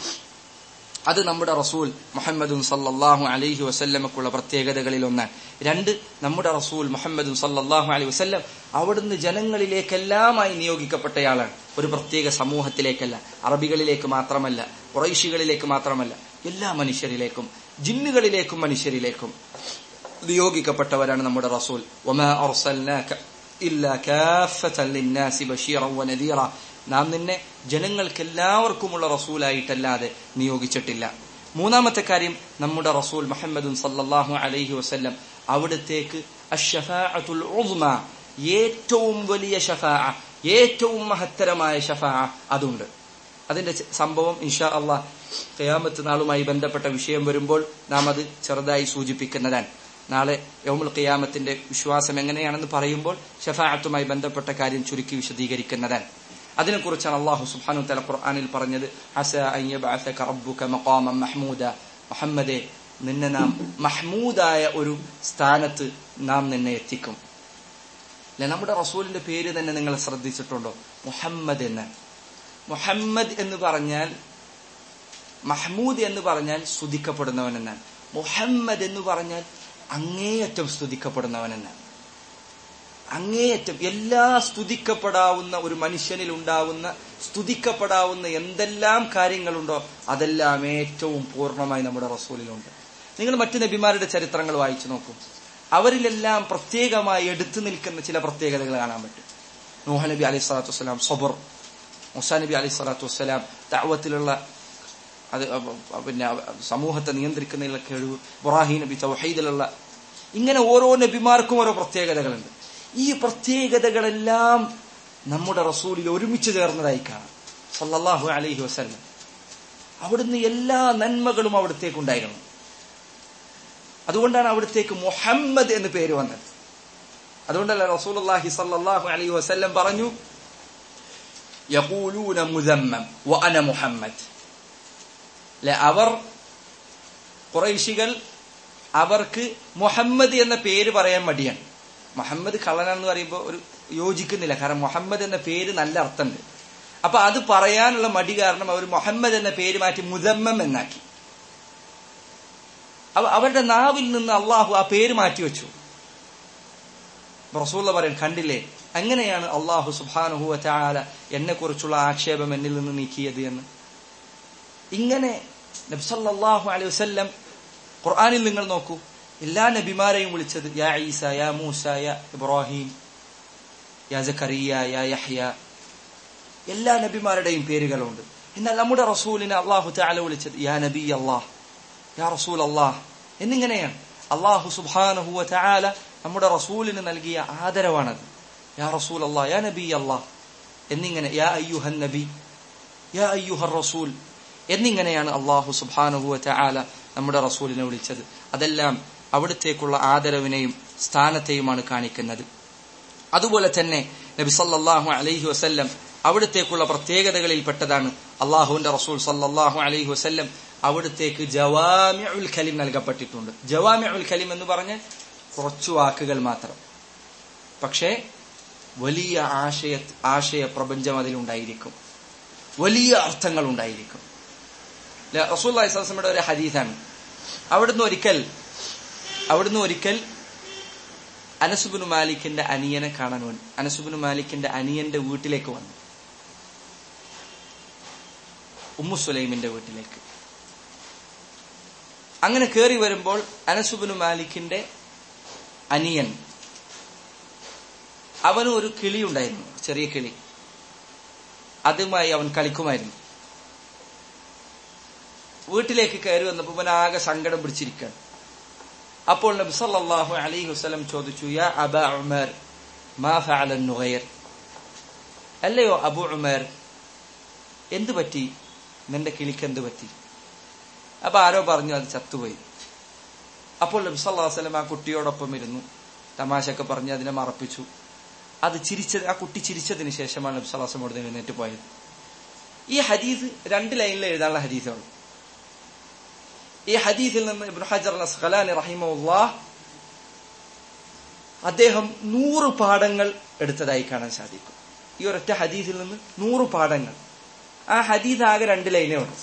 അത് നമ്മുടെ റസൂൽ മുഹമ്മദും സല്ലാഹു അലൈഹി വസല്ലമക്കുള്ള പ്രത്യേകതകളിൽ ഒന്നാണ് രണ്ട് നമ്മുടെ റസൂൽ മുഹമ്മദും സല്ലാഹു അലൈഹി വസല്ലം അവിടുന്ന് ജനങ്ങളിലേക്കെല്ലാമായി നിയോഗിക്കപ്പെട്ടയാളാണ് ഒരു പ്രത്യേക സമൂഹത്തിലേക്കല്ല അറബികളിലേക്ക് മാത്രമല്ല കുറൈശികളിലേക്ക് മാത്രമല്ല എല്ലാ മനുഷ്യരിലേക്കും ജിന്നുകളിലേക്കും മനുഷ്യരിലേക്കും നിയോഗിക്കപ്പെട്ടവരാണ് നമ്മുടെ റസൂൽ നാം നിന്നെ ജനങ്ങൾക്ക് എല്ലാവർക്കുമുള്ള റസൂലായിട്ടല്ലാതെ നിയോഗിച്ചിട്ടില്ല മൂന്നാമത്തെ കാര്യം നമ്മുടെ റസൂൽ മുഹമ്മദും സല്ലാഹു അലൈഹി വസ്ല്ലം അവിടത്തേക്ക് അഷ്ഷഫാഅത്തുൽ ഉദ്മ ഏറ്റവും വലിയ ഷഫാ ഏറ്റവും മഹത്തരമായ ഷഫാ അതുണ്ട് അതിന്റെ സംഭവം ഇൻഷാ അള്ളാഹ് ഖിയാമത്ത് നാളുമായി ബന്ധപ്പെട്ട വിഷയം വരുമ്പോൾ നാം അത് ചെറുതായി സൂചിപ്പിക്കുന്നതാണ് നാളെ യൗമുൽ ഖിയാമത്തിന്റെ വിശ്വാസം എങ്ങനെയാണെന്ന് പറയുമ്പോൾ ഷഫാഅത്തുമായി ബന്ധപ്പെട്ട കാര്യം ചുരുക്കി വിശദീകരിക്കുന്നതാണ് അതിനെക്കുറിച്ചാണ് അള്ളാഹു സുബ്ഹാനു തല ഖുർആനിൽ പറഞ്ഞത് ഹസ റബ്ബുക മഖാമൻ മഹ്മൂദ മുഹമ്മദെ നിന്നെ നാം മഹ്മൂദായ ഒരു സ്ഥാനത്ത് നാം നിന്നെ എത്തിക്കും അല്ലെ നമ്മുടെ റസൂലിന്റെ പേര് തന്നെ നിങ്ങൾ ശ്രദ്ധിച്ചിട്ടുണ്ടോ മുഹമ്മദ് എന്ന് മുഹമ്മദ് എന്ന് പറഞ്ഞാൽ മഹ്മൂദ് എന്ന് പറഞ്ഞാൽ സ്തുതിക്കപ്പെടുന്നവൻ എന്നാണ് മുഹമ്മദ് എന്ന് പറഞ്ഞാൽ അങ്ങേയറ്റം സ്തുതിക്കപ്പെടുന്നവൻ എന്നാണ് അങ്ങേയറ്റം എല്ലാ സ്തുതിക്കപ്പെടാവുന്ന ഒരു മനുഷ്യനിൽ ഉണ്ടാവുന്ന സ്തുതിക്കപ്പെടാവുന്ന എന്തെല്ലാം കാര്യങ്ങളുണ്ടോ അതെല്ലാം ഏറ്റവും പൂർണ്ണമായി നമ്മുടെ റസൂലിലുണ്ട് നിങ്ങൾ മറ്റു നബിമാരുടെ ചരിത്രങ്ങൾ വായിച്ചു നോക്കൂ അവരിലെല്ലാം പ്രത്യേകമായി എടുത്തു നിൽക്കുന്ന ചില പ്രത്യേകതകൾ കാണാൻ പറ്റും നൂഹ നബി അലൈഹി സ്വലാത്തു വസ്സലാം സൊബർ മുസാ നബി അലൈഹി സ്വലാത്തു വസ്സലാം ദാവത്തിലുള്ള അത് പിന്നെ സമൂഹത്തെ നിയന്ത്രിക്കുന്നതിലുള്ള കഴിവ് ബുറാഹി നബി തൗഹീദിലുള്ള ഇങ്ങനെ ഓരോ നബിമാർക്കും ഓരോ പ്രത്യേകതകളുണ്ട് ഈ പ്രത്യേകതകളെല്ലാം നമ്മുടെ റസൂലിൽ ഒരുമിച്ച് ചേർന്നതായി കാണാം സല്ലല്ലാഹു അലൈഹി വസല്ലം അവിടുന്ന് എല്ലാ നന്മകളും അവിടത്തേക്കുണ്ടായിരുന്നു അതുകൊണ്ടാണ് അവിടത്തേക്ക് മുഹമ്മദ് എന്ന് പേര് വന്നത് അതുകൊണ്ടല്ല റസൂലുള്ളാഹി സല്ലല്ലാഹു അലൈഹി വസല്ലം പറഞ്ഞു യഖൂലൂന മുദമ്മം വഅന മുഹമ്മദ് അവർ കുറൈശികൾ അവർക്ക് മുഹമ്മദ് എന്ന പേര് പറയാൻ മടിയാണ് മുഹമ്മദ് കള്ളനാണെന്ന് പറയുമ്പോൾ ഒരു യോജിക്കുന്നില്ല കാരണം മുഹമ്മദ് എന്ന പേര് നല്ല അർത്ഥമുണ്ട് അപ്പൊ അത് പറയാനുള്ള മടി കാരണം അവർ മുഹമ്മദ് എന്ന പേര് മാറ്റി മുദമ്മം എന്നാക്കി അവരുടെ നാവിൽ നിന്ന് അള്ളാഹു ആ പേര് മാറ്റി വെച്ചു റസൂള്ള പറയും കണ്ടില്ലേ അങ്ങനെയാണ് അള്ളാഹു സുബാനുഹുവ ചാല എന്നെ കുറിച്ചുള്ള ആക്ഷേപം എന്നിൽ നിന്ന് നീക്കിയത് എന്ന് ഇങ്ങനെ നബ്സല്ലാഹു അലൈഹി വസ്ല്ലം ഖുർആാനിൽ നിങ്ങൾ നോക്കൂ എല്ലാ നബിമാരെയും വിളിച്ചത് യാ ഈസ യാ മൂസ യാ ഇബ്രാഹിം യാ ജക്കറിയ യാ യഹ്യ എല്ലാ നബിമാരുടെയും പേരുകളുണ്ട് എന്നാൽ നമ്മുടെ റസൂലിനെ അള്ളാഹു താല വിളിച്ചത് യാ നബി അള്ളാഹ് യാ റസൂൽ അള്ളാഹ് എന്നിങ്ങനെയാണ് അള്ളാഹു സുബാനഹുവ താല നമ്മുടെ റസൂലിന് നൽകിയ ആദരവാണത് യാ റസൂൽ അള്ളാഹ് യാ നബി അള്ളാഹ് എന്നിങ്ങനെ യാ അയ്യുഹൻ നബി യാ അയ്യുഹർ റസൂൽ എന്നിങ്ങനെയാണ് അള്ളാഹു സുബാനുഹുവ ആല നമ്മുടെ റസൂലിനെ വിളിച്ചത് അതെല്ലാം അവിടത്തേക്കുള്ള ആദരവിനെയും സ്ഥാനത്തെയുമാണ് കാണിക്കുന്നത് അതുപോലെ തന്നെ നബി സല്ലാഹു അലൈഹി വസ്ല്ലം അവിടത്തേക്കുള്ള പ്രത്യേകതകളിൽപ്പെട്ടതാണ് അള്ളാഹുവിന്റെ റസൂൽ സല്ലാഹു അലൈഹി വസ്ല്ലം അവിടത്തേക്ക് ജവാമി ഉൽ ഖലിം നൽകപ്പെട്ടിട്ടുണ്ട് ജവാമി ഉൽ ഖലിം എന്ന് പറഞ്ഞ് കുറച്ചു വാക്കുകൾ മാത്രം പക്ഷേ വലിയ ആശയ ആശയ പ്രപഞ്ചം അതിലുണ്ടായിരിക്കും വലിയ അർത്ഥങ്ങൾ ഉണ്ടായിരിക്കും റസൂല്ലായി സ്വലമയുടെ ഒരു ഹദീസാണ് അവിടുന്ന് ഒരിക്കൽ അവിടുന്ന് ഒരിക്കൽ അനസുബിന് മാലിക്കിന്റെ അനിയനെ കാണാൻ വേണ്ടി അനസുബിന് മാലിക്കിന്റെ അനിയന്റെ വീട്ടിലേക്ക് വന്നു ഉമ്മു സുലൈമിന്റെ വീട്ടിലേക്ക് അങ്ങനെ കയറി വരുമ്പോൾ അനസുബിന് മാലിക്കിന്റെ അനിയൻ അവന് ഒരു കിളി ഉണ്ടായിരുന്നു ചെറിയ കിളി അതുമായി അവൻ കളിക്കുമായിരുന്നു വീട്ടിലേക്ക് കയറി വന്നപ്പോൾ അവൻ ആകെ സങ്കടം പിടിച്ചിരിക്കുകയാണ് അപ്പോൾ നബി സല്ലല്ലാഹു അലൈഹി വസല്ലം ചോദിച്ചു യാ അബ ഉമർ മാ ഫഅല നുഗൈർ അല്ലയോ അബു ഉമർ എന്തു പറ്റി നിന്റെ കിളിക്ക് എന്ത് പറ്റി അപ്പൊ ആരോ പറഞ്ഞു അത് ചത്തുപോയി അപ്പോൾ നബി സല്ലല്ലാഹു അലൈഹി വസല്ലം ആ കുട്ടിയോടൊപ്പം ഇരുന്നു തമാശയൊക്കെ പറഞ്ഞ് അതിനെ മറപ്പിച്ചു അത് ചിരിച്ചത് ആ കുട്ടി ചിരിച്ചതിന് ശേഷമാണ് നബി സല്ലല്ലാഹു അലൈഹി വസല്ലം എഴുന്നേറ്റ് പോയത് ഈ ഹദീസ് രണ്ട് ലൈനിൽ എഴുതാനുള്ള ഹദീസുകൾ ഈ ഹദീസിൽ നിന്ന് ഇബ്നു ഹജർ അസ്ഖലാനി റഹിമുല്ലാഹ് അദ്ദേഹം നൂറ് പാഠങ്ങൾ എടുത്തതായി കാണാൻ സാധിക്കും ഈ ഒരൊറ്റ ഹദീസിൽ നിന്ന് നൂറ് പാഠങ്ങൾ ആ ഹദീസ് ആകെ രണ്ട് ലൈനേ ഉള്ളൂ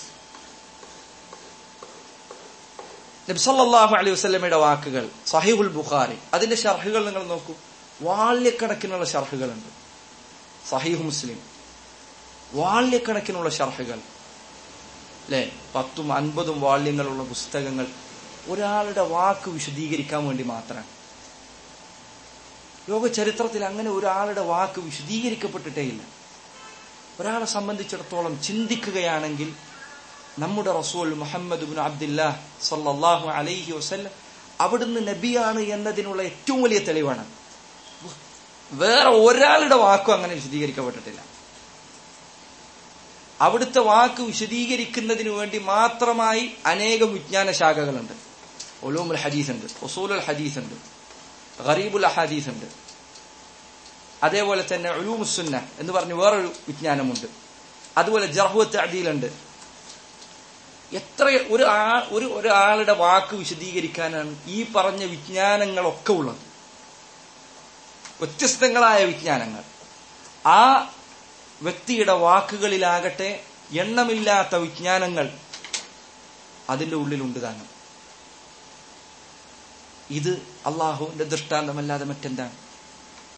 നബ്സല്ലാഹു അലൈഹി വസ്ലമയുടെ വാക്കുകൾ സഹീബുൽ ബുഖാരി അതിന്റെ ഷർഹുകൾ നിങ്ങൾ നോക്കൂ വാള്യക്കണക്കിനുള്ള ഷർഹുകളുണ്ട് സഹീഹ് മുസ്ലിം വാള്യക്കണക്കിനുള്ള ഷർഹുകൾ അല്ലെ പത്തും അൻപതും വാള്യങ്ങളുള്ള പുസ്തകങ്ങൾ ഒരാളുടെ വാക്ക് വിശദീകരിക്കാൻ വേണ്ടി മാത്രമാണ് ലോക ചരിത്രത്തിൽ അങ്ങനെ ഒരാളുടെ വാക്ക് വിശദീകരിക്കപ്പെട്ടിട്ടേ ഇല്ല ഒരാളെ സംബന്ധിച്ചിടത്തോളം ചിന്തിക്കുകയാണെങ്കിൽ നമ്മുടെ റസൂൽ മുഹമ്മദ് ബിൻ അബ്ദുല്ലാ സല്ലാഹു അലൈഹി വസ്ല്ലം അവിടുന്ന് നബിയാണ് എന്നതിനുള്ള ഏറ്റവും വലിയ തെളിവാണ് വേറെ ഒരാളുടെ വാക്കും അങ്ങനെ വിശദീകരിക്കപ്പെട്ടിട്ടില്ല അവിടുത്തെ വാക്ക് വിശദീകരിക്കുന്നതിന് വേണ്ടി മാത്രമായി അനേകം വിജ്ഞാന ശാഖകളുണ്ട് ഒലൂമുൽ ഹദീസ് ഉണ്ട് ഒസൂലുൽ ഹദീസ് ഉണ്ട് ഗറീബുൽ അഹാദീസ് ഉണ്ട് അതേപോലെ തന്നെ ഒലൂമുസുന്ന എന്ന് പറഞ്ഞ് വേറൊരു വിജ്ഞാനമുണ്ട് അതുപോലെ ജർഹുത്ത് അദീലുണ്ട് എത്ര ഒരു ആ ഒരു ഒരാളുടെ വാക്ക് വിശദീകരിക്കാനാണ് ഈ പറഞ്ഞ വിജ്ഞാനങ്ങളൊക്കെ ഉള്ളത് വ്യത്യസ്തങ്ങളായ വിജ്ഞാനങ്ങൾ ആ വ്യക്തിയുടെ വാക്കുകളിലാകട്ടെ എണ്ണമില്ലാത്ത വിജ്ഞാനങ്ങൾ അതിന്റെ ഉള്ളിലുണ്ട് താനും ഇത് അള്ളാഹുവിന്റെ ദൃഷ്ടാന്തമല്ലാതെ മറ്റെന്താണ്